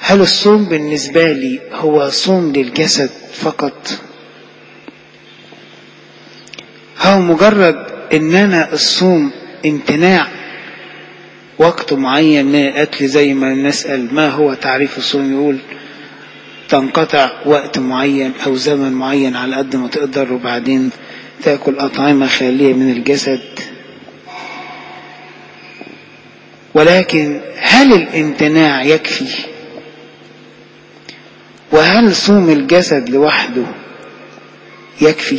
هل الصوم بالنسبة لي هو صوم للجسد فقط هو مجرد ان انا الصوم امتناع وقت معين من الاكل زي ما نسأل ما هو تعريف الصوم يقول تنقطع وقت معين او زمن معين على قد ما تقدر وبعدين تاكل اطعمة خالية من الجسد ولكن هل الامتناع يكفي وهل صوم الجسد لوحده يكفي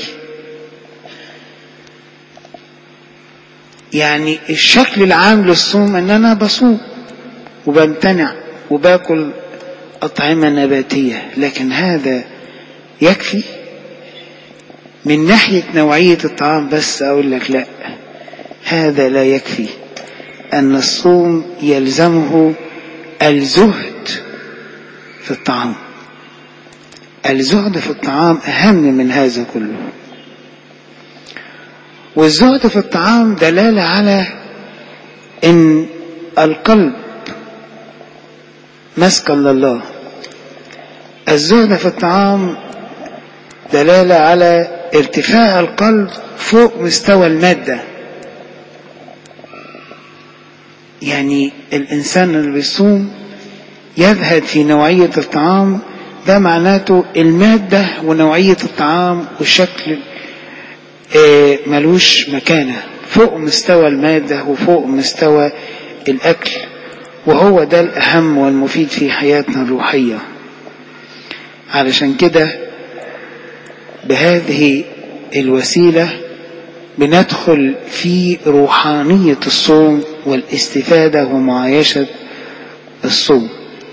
يعني الشكل العام للصوم ان انا بصوم وبمتنع وباكل اطعمه نباتيه لكن هذا يكفي من ناحيه نوعيه الطعام بس اقول لك لا هذا لا يكفي ان الصوم يلزمه الزهد في الطعام الزهد في الطعام اهم من هذا كله والزهد في الطعام دلالة على ان القلب مسكا لله الزهد في الطعام دلالة على ارتفاع القلب فوق مستوى المادة يعني الإنسان اللي بيصوم يزهد في نوعية الطعام ده معناته المادة ونوعية الطعام والشكل ملوش مكانة فوق مستوى المادة وفوق مستوى الأكل وهو ده الأهم والمفيد في حياتنا الروحية علشان كده بهذه الوسيلة بندخل في روحانية الصوم والاستفادة ومعايشة الصوم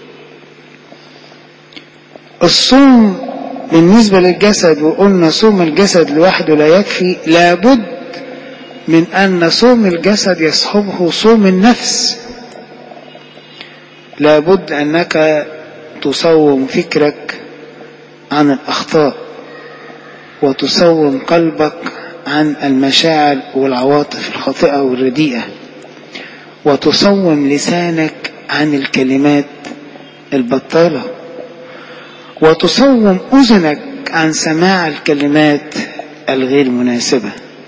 الصوم بالنسبة للجسد وقلنا صوم الجسد لوحده لا يكفي لابد من أن صوم الجسد يصحبه صوم النفس لابد أنك تصوم فكرك عن الأخطاء وتصوم قلبك عن المشاعر والعواطف الخاطئة والرديئة وتصوم لسانك عن الكلمات البطاله وتصوم أذنك عن سماع الكلمات الغير مناسبة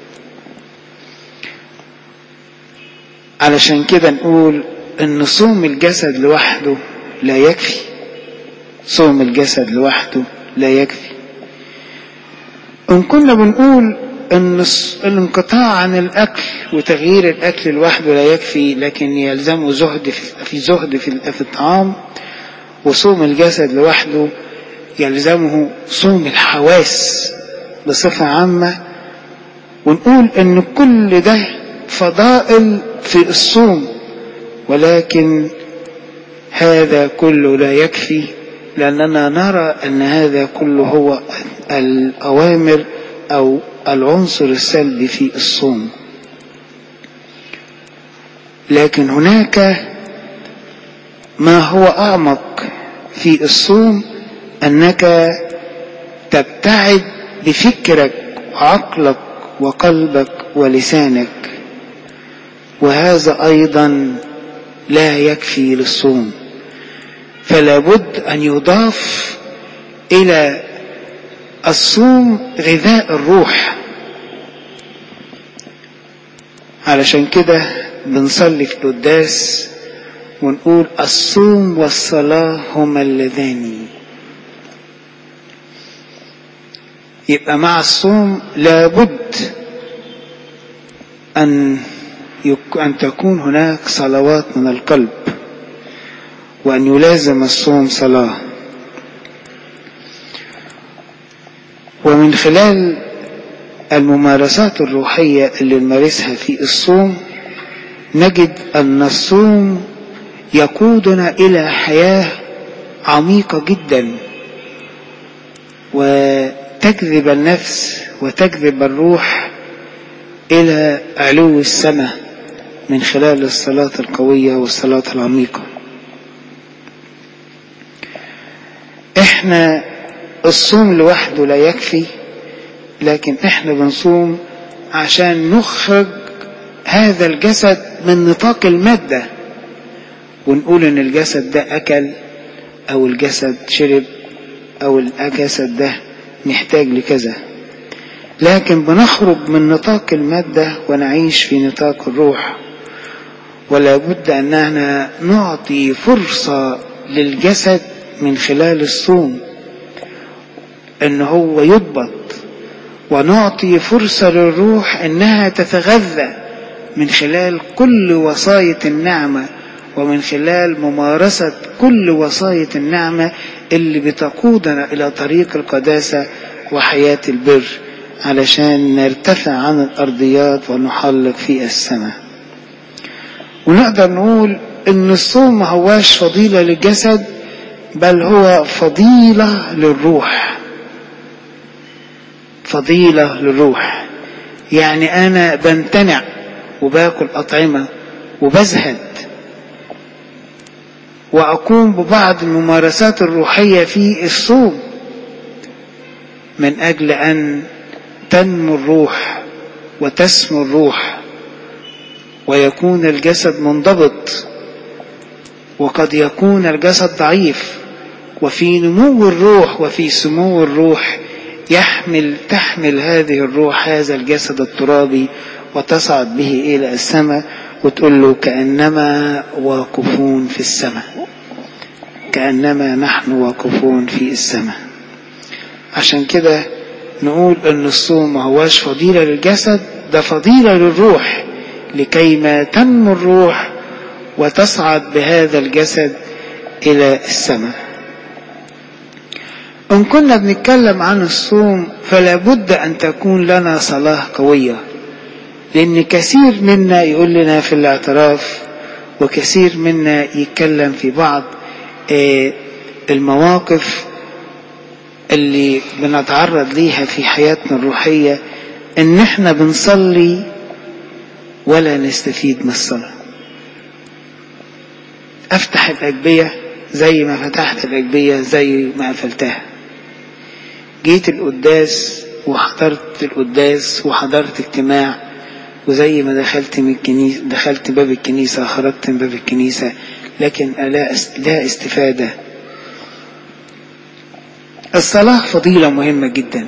علشان كده نقول ان صوم الجسد لوحده لا يكفي صوم الجسد لوحده لا يكفي ان كنا بنقول ان الانقطاع عن الاكل وتغيير الاكل لوحده لا يكفي لكن يلزمه زهد في زهد في الطعام وصوم الجسد لوحده يلزمه صوم الحواس بصفة عامة ونقول ان كل ده فضائل في الصوم ولكن هذا كله لا يكفي لأننا نرى أن هذا كله هو الأوامر أو العنصر السلبي في الصوم لكن هناك ما هو أعمق في الصوم أنك تبتعد بفكرك وعقلك وقلبك ولسانك وهذا أيضا لا يكفي للصوم فلا بد أن يضاف إلى الصوم غذاء الروح علشان كده بنصلي في القداس ونقول الصوم والصلاة هما اللذان يبقى مع الصوم لابد أن أن تكون هناك صلوات من القلب وأن يلازم الصوم صلاة ومن خلال الممارسات الروحية اللي نمارسها في الصوم نجد أن الصوم يقودنا إلى حياة عميقة جدا وتجذب النفس وتجذب الروح إلى علو السماء من خلال الصلاة القوية والصلاة العميقة احنا الصوم لوحده لا يكفي لكن احنا بنصوم عشان نخرج هذا الجسد من نطاق المادة ونقول ان الجسد ده اكل أو الجسد شرب أو الجسد ده محتاج لكذا لكن بنخرج من نطاق المادة ونعيش في نطاق الروح ولا بد أننا نعطي فرصة للجسد من خلال الصوم أن هو يضبط ونعطي فرصة للروح أنها تتغذى من خلال كل وصاية النعمة ومن خلال ممارسة كل وصاية النعمة اللي بتقودنا إلى طريق القداسة وحياة البر علشان نرتفع عن الأرضيات ونحلق في السماء ونقدر نقول إن الصوم ما هواش فضيلة للجسد بل هو فضيلة للروح فضيلة للروح يعني أنا بمتنع وباكل أطعمة وبزهد وأقوم ببعض الممارسات الروحية في الصوم من أجل أن تنمو الروح وتسمو الروح ويكون الجسد منضبط وقد يكون الجسد ضعيف وفي نمو الروح وفي سمو الروح يحمل تحمل هذه الروح هذا الجسد الترابي وتصعد به إلى السماء وتقول له كأنما واقفون في السماء كأنما نحن واقفون في السماء عشان كده نقول ان الصوم ما هواش فضيلة للجسد ده فضيلة للروح لكي ما تنمو الروح وتصعد بهذا الجسد إلى السماء إن كنا بنتكلم عن الصوم فلا بد أن تكون لنا صلاة قوية لأن كثير منا يقول لنا في الاعتراف وكثير منا يتكلم في بعض المواقف اللي بنتعرض ليها في حياتنا الروحية ان احنا بنصلي ولا نستفيد من الصلاة افتح الاجبية زي ما فتحت الاجبية زي ما قفلتها جيت القداس وحضرت القداس وحضرت اجتماع وزي ما دخلت من الكنيسة دخلت باب الكنيسة خرجت من باب الكنيسة لكن لا لا استفادة الصلاة فضيلة مهمة جدا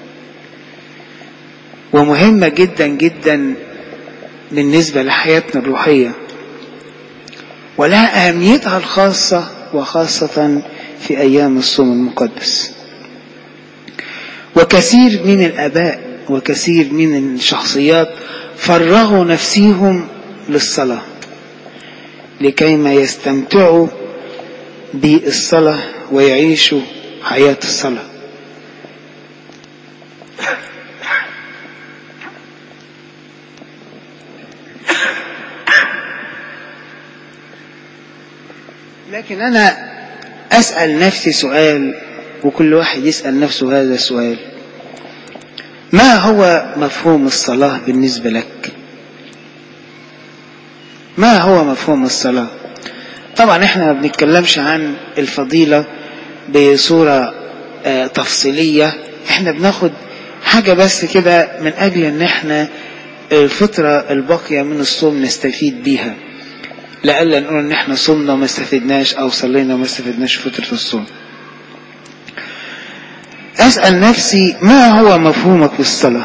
ومهمة جدا جدا بالنسبة لحياتنا الروحية ولها أهميتها الخاصة وخاصة في أيام الصوم المقدس وكثير من الآباء وكثير من الشخصيات فرغوا نفسيهم للصلاة لكي ما يستمتعوا بالصلاة ويعيشوا حياة الصلاة لكن أنا أسأل نفسي سؤال وكل واحد يسأل نفسه هذا السؤال ما هو مفهوم الصلاة بالنسبة لك ما هو مفهوم الصلاة طبعا احنا ما بنتكلمش عن الفضيلة بصورة اه تفصيلية احنا بناخد حاجة بس كده من اجل ان احنا الفترة الباقية من الصوم نستفيد بيها لألا نقول ان احنا صمنا وما استفدناش او صلينا وما استفدناش في فترة الصوم أسأل نفسي ما هو مفهومك بالصلاة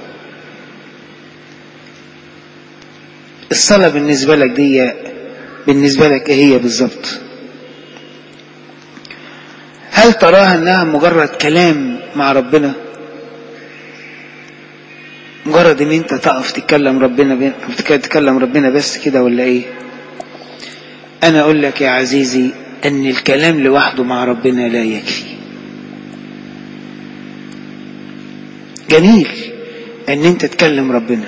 الصلاة بالنسبة لك دي بالنسبة لك ايه هي بالظبط هل تراها انها مجرد كلام مع ربنا مجرد ان انت تقف تتكلم ربنا تتكلم ربنا بس كده ولا ايه انا اقول لك يا عزيزي ان الكلام لوحده مع ربنا لا يكفي جميل ان انت تكلم ربنا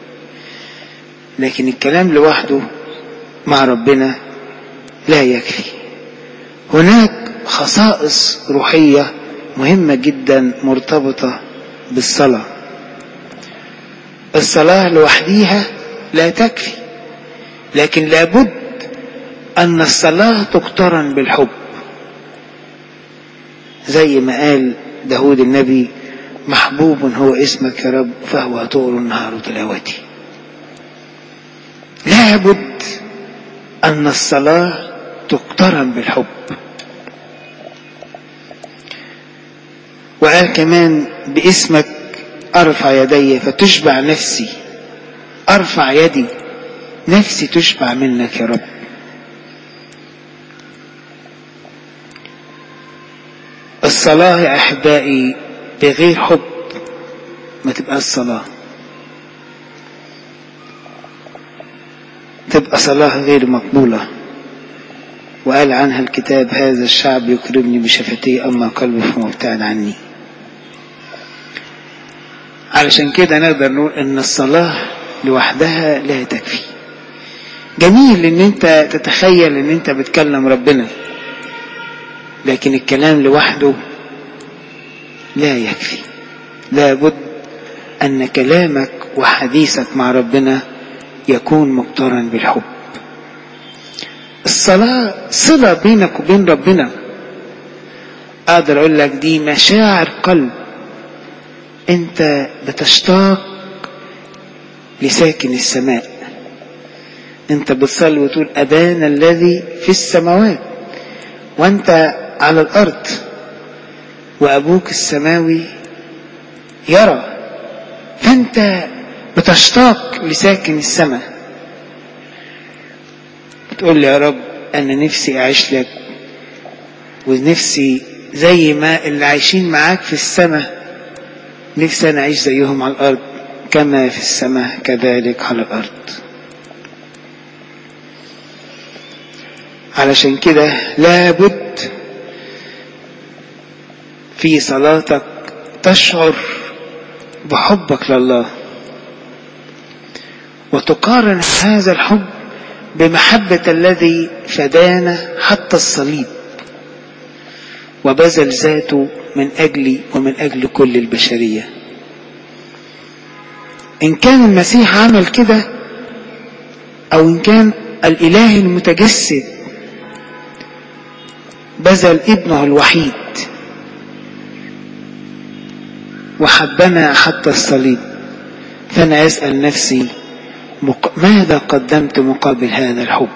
لكن الكلام لوحده مع ربنا لا يكفي هناك خصائص روحية مهمة جدا مرتبطة بالصلاة الصلاة لوحديها لا تكفي لكن لابد أن الصلاة تقترن بالحب زي ما قال داود النبي محبوب هو اسمك يا رب فهو طول النهار تلاوتي لابد أن الصلاة تقترن بالحب وقال كمان باسمك ارفع يدي فتشبع نفسي ارفع يدي نفسي تشبع منك يا رب الصلاة يا أحبائي بغير حب ما تبقى الصلاة تبقى صلاة غير مقبولة وقال عنها الكتاب هذا الشعب يكرمني بشفتيه أما قلبي فمبتعد عني علشان كده نقدر نقول ان الصلاة لوحدها لا تكفي جميل ان انت تتخيل ان انت بتكلم ربنا لكن الكلام لوحده لا يكفي لابد ان كلامك وحديثك مع ربنا يكون مقترن بالحب الصلاة صلة بينك وبين ربنا اقدر اقول لك دي مشاعر قلب انت بتشتاق لساكن السماء انت بتصلي وتقول ابانا الذي في السماوات وانت على الارض وابوك السماوي يرى فانت بتشتاق لساكن السماء بتقول لي يا رب انا نفسي اعيش لك ونفسي زي ما اللي عايشين معاك في السماء نفسي انا اعيش زيهم على الارض كما في السماء كذلك على الارض علشان كده لابد في صلاتك تشعر بحبك لله وتقارن هذا الحب بمحبة الذي فدانا حتى الصليب وبذل ذاته من أجلي ومن أجل كل البشرية إن كان المسيح عمل كده أو إن كان الإله المتجسد بذل ابنه الوحيد وحبنا حتى الصليب فأنا أسأل نفسي ماذا قدمت مقابل هذا الحب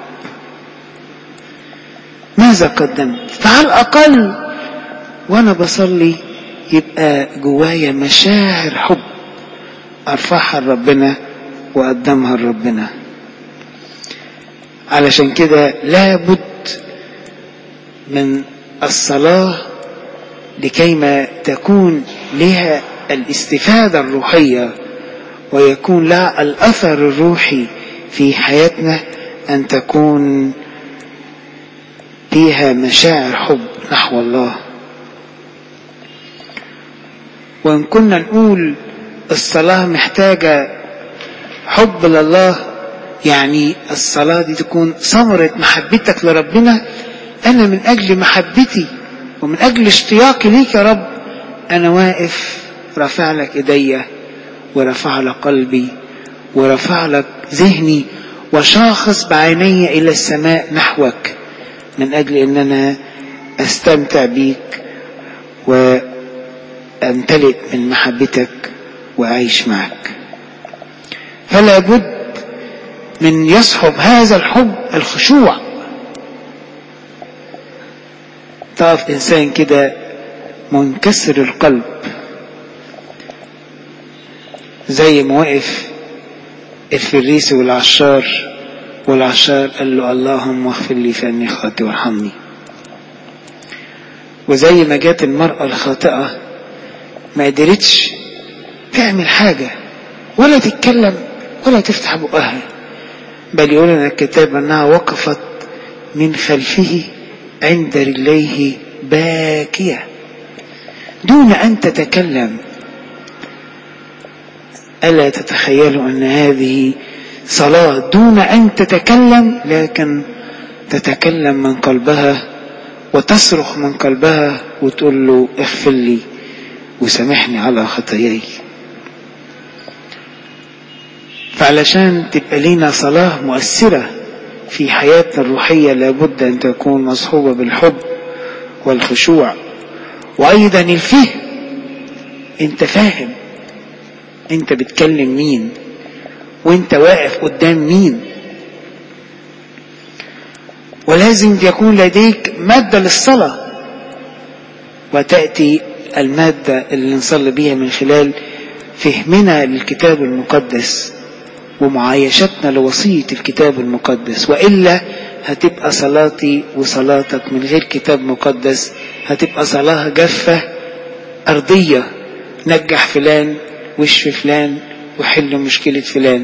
ماذا قدمت فعلى الأقل وأنا بصلي يبقى جوايا مشاعر حب أرفعها لربنا وأقدمها لربنا علشان كده لابد من الصلاة لكيما تكون لها الاستفادة الروحية ويكون لها الأثر الروحي في حياتنا أن تكون فيها مشاعر حب نحو الله وإن كنا نقول الصلاة محتاجة حب لله يعني الصلاة دي تكون ثمرة محبتك لربنا أنا من أجل محبتي ومن أجل اشتياقي ليك يا رب أنا واقف رافع لك إيديا ورفع لك قلبي ورفع لك ذهني وشاخص بعيني إلى السماء نحوك من أجل أن أنا أستمتع بيك وأمتلئ من محبتك وأعيش معك فلا بد من يصحب هذا الحب الخشوع تعرف إنسان كده منكسر القلب زي ما وقف الفريسي والعشار والعشار قال له اللهم اغفر لي فاني خاطئ وارحمني وزي ما جات المرأة الخاطئة ما قدرتش تعمل حاجة ولا تتكلم ولا تفتح بقها بل يقول لنا الكتاب انها وقفت من خلفه عند رجليه باكية دون ان تتكلم ألا تتخيلوا أن هذه صلاة دون أن تتكلم لكن تتكلم من قلبها وتصرخ من قلبها وتقول له اغفر لي وسامحني على خطاياي فعلشان تبقى لينا صلاة مؤثرة في حياتنا الروحية لابد أن تكون مصحوبة بالحب والخشوع وأيضا الفهم أنت فاهم انت بتكلم مين وانت واقف قدام مين ولازم يكون لديك مادة للصلاة وتأتي المادة اللي نصلي بيها من خلال فهمنا للكتاب المقدس ومعايشتنا لوصية الكتاب المقدس وإلا هتبقى صلاتي وصلاتك من غير كتاب مقدس هتبقى صلاة جافة أرضية نجح فلان واشف فلان وحل مشكلة فلان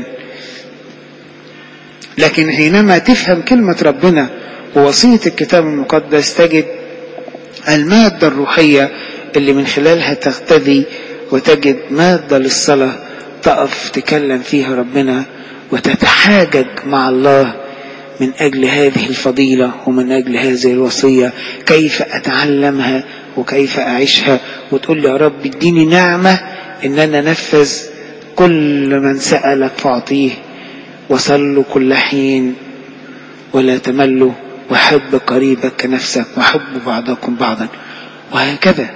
لكن حينما تفهم كلمة ربنا ووصية الكتاب المقدس تجد المادة الروحية اللي من خلالها تغتذي وتجد مادة للصلاة تقف تكلم فيها ربنا وتتحاجج مع الله من أجل هذه الفضيلة ومن أجل هذه الوصية كيف أتعلمها وكيف أعيشها وتقول لي يا رب اديني نعمة إن أنا أنفذ كل من سألك فأعطيه وصلوا كل حين ولا تملوا وحب قريبك كنفسك وحب بعضكم بعضا وهكذا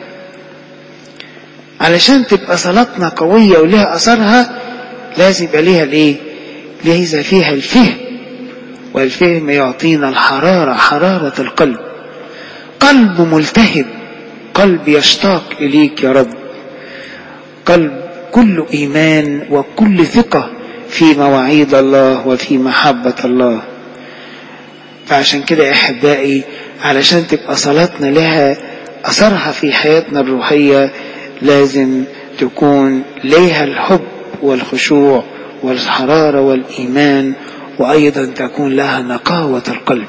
علشان تبقى صلاتنا قوية ولها أثرها لازم يبقى ليها الإيه؟ ليس فيها الفهم والفهم يعطينا الحرارة حرارة القلب قلب ملتهب قلب يشتاق إليك يا رب قلب كل إيمان وكل ثقة في مواعيد الله وفي محبة الله فعشان كده يا أحبائي علشان تبقى صلاتنا لها أثرها في حياتنا الروحية لازم تكون ليها الحب والخشوع والحرارة والإيمان وأيضا تكون لها نقاوة القلب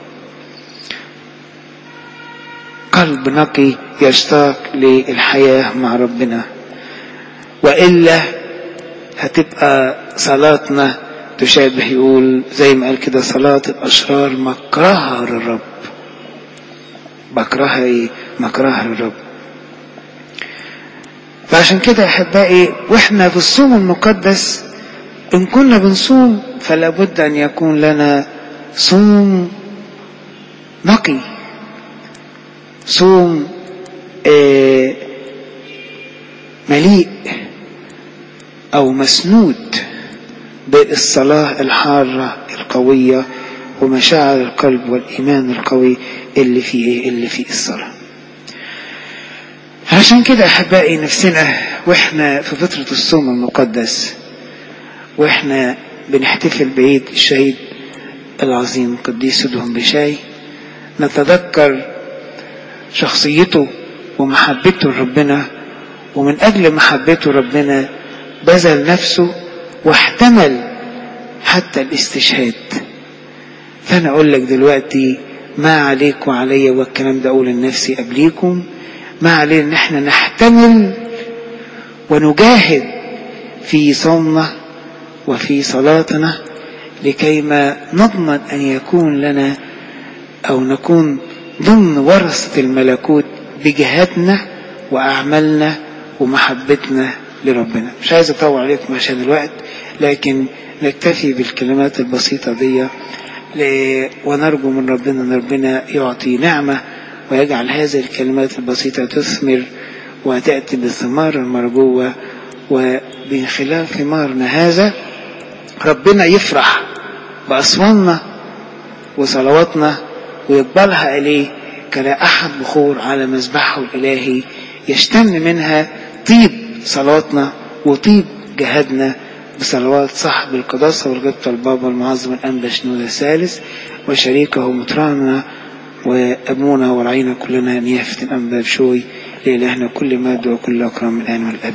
قلب نقي يشتاق للحياة مع ربنا وإلا هتبقى صلاتنا تشابه يقول زي ما قال كده صلاة الأشرار مكرهة للرب بكرهها ايه مكرهها للرب فعشان كده احبائي واحنا في الصوم المقدس ان كنا بنصوم فلا بد ان يكون لنا صوم نقي صوم آه مليء او مسنود بالصلاة الحارة القوية ومشاعر القلب والإيمان القوي اللي في إيه اللي في الصلاة عشان كده أحبائي نفسنا وإحنا في فترة الصوم المقدس وإحنا بنحتفل بعيد الشهيد العظيم قديس سدهم بشاي نتذكر شخصيته ومحبته لربنا ومن أجل محبته ربنا بذل نفسه واحتمل حتى الاستشهاد فأنا أقول لك دلوقتي ما عليك وعلي والكلام ده أقول لنفسي قبليكم ما علينا إن احنا نحتمل ونجاهد في صومنا وفي صلاتنا لكيما نضمن أن يكون لنا أو نكون ضمن ورثة الملكوت بجهادنا وأعمالنا ومحبتنا لربنا مش عايز أطول عليكم عشان الوقت لكن نكتفي بالكلمات البسيطة دي ونرجو من ربنا أن ربنا يعطي نعمة ويجعل هذه الكلمات البسيطة تثمر وتأتي بالثمار المرجوة ومن خلال ثمارنا هذا ربنا يفرح بأصواتنا وصلواتنا ويقبلها إليه كرائحة بخور على مذبحه الإلهي يشتم منها طيب صلاتنا وطيب جهادنا بصلوات صاحب القداسة والغبطة البابا المعظم الأنبا شنودة الثالث وشريكه مطراننا وأبونا ورعينا كلنا نيافة الأنبا بشوي لإلهنا كل ماد وكل أكرم الآن والأبد